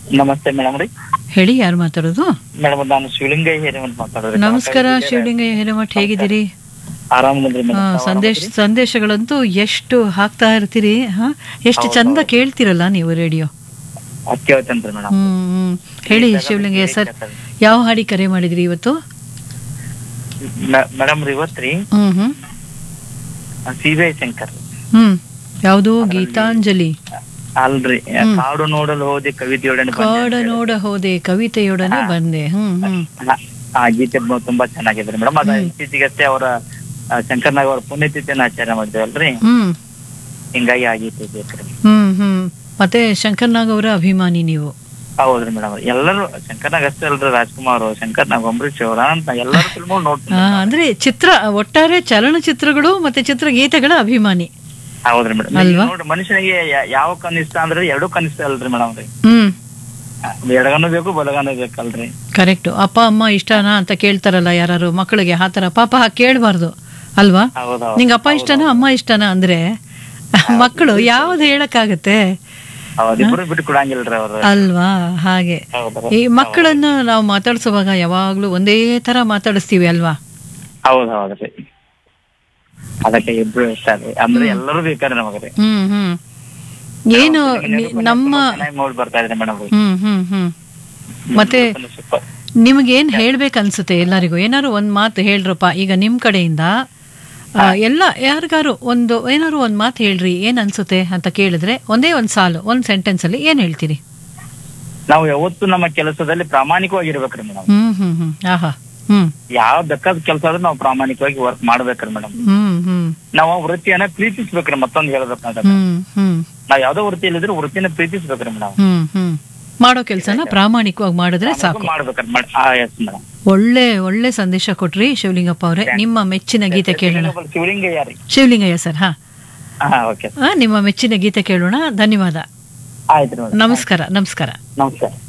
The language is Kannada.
ನಮಸ್ತೆ ಮೇಡಮ್ ರೀ ಹೇಳಿ ಯಾರು ಮಾತಾಡೋದು ಮೇಡಮ್ ನಾನು ಶಿವಲಿಂಗಯ್ಯ ಹಿರೇಮಠ್ ಮಾತಾಡೋದು ನಮಸ್ಕಾರ ಶಿವಲಿಂಗಯ್ಯ ಹಿರೇಮಠ್ ಹೇಗಿದ್ದೀರಿ ಆರಾಮದ್ರಿ ಆ, ಮೇಡಮ್ ಸಂದೇಶ ಸಂದೇಶಗಳಂತೂ ಎಷ್ಟು ಹಾಕ್ತಾ ಇರ್ತೀರಿ ಹಾ ಎಷ್ಟು ಚಂದ ಕೇಳ್ತಿರಲ್ಲ ನೀವು ರೇಡಿಯೋ ಅಕ್ಕಿ ಹೋಯ್ತಂತ್ರಿ ಮೇಡಮ್ ಹ್ಮ್ ಹ್ಮ್. ಹೇಳಿ ಶಿವಲಿಂಗಯ್ಯ ಸರ್ ಯಾವ ಹಾಡಿ ಕರೆ ಮಾಡಿದ್ರಿ ಇವತ್ತು ಮೇಡಮ್ ರೀ ಇವತ್ತ್ರಿ ಹ್ಮ್ ಹ್ಮ್ ಸಿ ಬಿ ಐ ಶಂಕರ್ ಹ್ಮ್ ಯಾವುದು ಗೀತಾಂಜಲಿ ಅಲ್ರಿ ಕಾಡು ನೋಡಲು ಹೋದೆ ಕವಿತೆಯೊಡನೆ ಬಂದೆ ಕಾಡ ಅಂತ ಹೇಳಿ. ನೋಡ ಹೋದೆ ಕವಿತೆಯೊಡನೆ ಬಂದೆ ಹ್ಮ್ ಹ್ಮ್ ಹ, ಆ ಗೀತೆ ಬ- ತುಂಬಾ ಚೆನ್ನಾಗಿದೆ ಮೇಡಮ್ ಅದ ಇತ್ತೀಚೆಗಷ್ಟೇ ಅವರ ಆ, ಶಂಕರ್ ನಾಗ್ ಅವರ ಪುಣ್ಯತಿಥಿಯನ್ನ ಆಚರಣೆ ಮಾಡಿದ್ದೇವಲ್ರಿ ಹ್ಮ್ ಹಿಂಗಾಗಿ ಆ ಗೀತೆ ಬೇಕ್ರಿ ಹ್ಮ್ ಹ್ಮ್ ಮತ್ತೆ ಶಂಕರ್ನಾಗ್ ಅವರ ಅಭಿಮಾನಿ ನೀವು ಹೌದ್ರಿ ಮೇಡಮ್ ಎಲ್ಲರೂ ಶಂಕರ್ ನಾಗ್ ಅಷ್ಟೇ ಅಲ್ರಿ ರಾಜ್ಕುಮಾರ್ ಶಂಕರ್ ನಾಗ್ ಅಂಬರೀಶ್ ಅವರ ಅಂತ ಎಲ್ಲರೂ ಫಿಲ್ಮ್ ನೋಡ್ತೀನಿ ಆ, ಅಂದ್ರೆ ಚಿತ್ರ ಒಟ್ಟಾರೆ ಚಲನಚಿತ್ರಗಳು ಮತ್ತೆ ಚಿತ್ರಗೀತೆಗಳ ಅಭಿಮಾನಿ ಹೌದ್ರಿ ಮೇಡಮ್ ಅಲ್ವಾ? ನೋಡ್ರಿ ಮನುಷ್ಯನಿಗೆ ಯಾ- ಯಾವ ಕನಿಷ್ಠ ಅಂದ್ರೆ ಎರಡು ಕನಿಷ್ಠ ಅಲ್ರಿ ಮೇಡಮ್ ರೀ ಹ್ಮ್ ಎಡಗನು ಬೇಕು ಬಲಗನು ಬೇಕಲ್ರಿ ಕರೆಕ್ಟ್ ಅಪ್ಪ ಅಮ್ಮ ಇಷ್ಟನಾ ಅಂತ ಕೇಳ್ತಾರಲ್ಲ ಯಾರು ಮಕ್ಕಳಿಗೆ ಆ ಥರ ಪಾಪ ಹಾಗೆ ಕೇಳಬಾರ್ದು ಅಲ್ವಾ ಹೌದೌದು ನಿಂಗೆ ಅಪ್ಪ ಇಷ್ಟನಾ ಅಮ್ಮ ಇಷ್ಟನಾ ಅಂದ್ರೆ ಮಕ್ಕಳು ಯಾವ್ದು ಹೇಳಕ್ಕಾಗತ್ತೆ ಹೌದು ಇಬ್ರು ಬಿಟ್ಟು ಕೊಡಂಗಿಲ್ರಿ ಅವ್ರು ಅಲ್ವಾ ಹಾಗೆ ಹೌದ್ರಿ ಈ ಮಕ್ಕಳನ್ನ ನಾವು ಮಾತಾಡ್ಸುವಾಗ ಯಾವಾಗ್ಲೂ ಒಂದೇ ತರ ಮಾತಾಡಿಸ್ತೀವಿ ಅಲ್ವಾ ಹೌದ್ ಹೌದ್ರಿ ಅದಕ್ಕೆ ಇಬ್ರು ಇಷ್ಟ ರೀ ಅಂದ್ರೆ ಎಲ್ಲರೂ ಬೇಕಾದ್ರೆ ನಮಗ್ರಿ ಹ್ಮ್ ಹ್ಮ್ ಏನು ನಿ- ನಮ್ಮ ಚೆನ್ನಾಗಿ ಮೂಡ್ ಬರ್ತಾ ಇದೆ ಮೇಡಮ್ ರೀ ಹ್ಮ್ ಹ್ಮ್ ಹ್ಮ್ ಮತ್ತೆ ಸೂಪರ್ ನಿಮ್ಗೇನ್ ಹೇಳ್ಬೇಕು ಅನ್ಸುತ್ತೆ ಎಲ್ಲರಿಗೂ ಏನಾದ್ರು ಒಂದ್ ಮಾತು ಹೇಳ್ರಪ್ಪ ಈಗ ನಿಮ್ ಕಡೆಯಿಂದ ಆ, ಎಲ್ಲ ಯಾರಿಗಾರು ಒಂದು ಏನಾದ್ರು ಒಂದ್ ಮಾತು ಹೇಳ್ರಿ ಏನ್ ಅನ್ಸುತ್ತೆ ಅಂತ ಕೇಳಿದ್ರೆ ಒಂದೇ ಒಂದ್ ಸಾಲು ಒಂದ್ ಸೆಂಟೆನ್ಸ್ ಅಲ್ಲಿ ಏನ್ ಹೇಳ್ತೀರಿ ನಾವು ಯಾವತ್ತು ನಮ್ಮ ಕೆಲಸದಲ್ಲಿ ಪ್ರಾಮಾಣಿಕವಾಗಿರ್ಬೇಕ್ರಿ ಮೇಡಮ್ ಹ್ಮ್ ಹ್ಮ್ ಹ್ಮ್ ಆಹಾ ಹ್ಮ್ ಯಾವ ಬೇಕಾದ ಕೆಲಸ ಆದ್ರೂ ನಾವು ಪ್ರಾಮಾಣಿಕವಾಗಿ ವರ್ಕ್ ಮಾಡ್ಬೇಕ್ರಿ ಮೇಡಮ್ ಹ್ಮ್ ಹ್ಮ್ ನಾವು ಆ ವೃತ್ತಿಯನ್ನ ಪ್ರೀತಿಸ್ಬೇಕ್ರಿ ಮತ್ತೊಂದು ಹೇಳ್ಬೇಕಂದ್ರೆ ಹ್ಮ್ ಹ್ಮ್ ನಾವ್ ಯಾವ್ದೋ ವೃತ್ತಿಯಲ್ಲಿದ್ರೆ ವೃತ್ತಿನ ಪ್ರೀತಿಸ್ಬೇಕ್ರಿ ಮೇಡಮ್ ಹ್ಮ್ ಹ್ಮ್ ಮಾಡೋ ಕೆಲ್ಸನ ಪ್ರಾಮಾಣಿಕವಾಗಿ ಮಾಡಿದ್ರೆ ಸಾಕು ಮಾಡ್ಬೇಕ್ರಿ ಮೇಡಮ್ ಆ ಎಸ್ ಮೇಡಮ್ ಒಳ್ಳೆ ಒಳ್ಳೆ ಸಂದೇಶ ಕೊಟ್ರಿ ಶಿವಲಿಂಗಪ್ಪ ಅವರೇ ನಿಮ್ಮ ಮೆಚ್ಚಿನ ಗೀತೆ ಕೇಳೋಣ ಶಿವಲಿಂಗಯ್ಯ ರೀ ಶಿವಲಿಂಗಯ್ಯ ಸರ್ ಹಾ ಹಾ ಓಕೆ ಆ, ನಿಮ್ಮ ಮೆಚ್ಚಿನ ಗೀತೆ ಕೇಳೋಣ ಧನ್ಯವಾದ ಆಯ್ತು ಮೇಡಮ್ ನಮಸ್ಕಾರ ನಮಸ್ಕಾರ ನಮಸ್ಕಾರ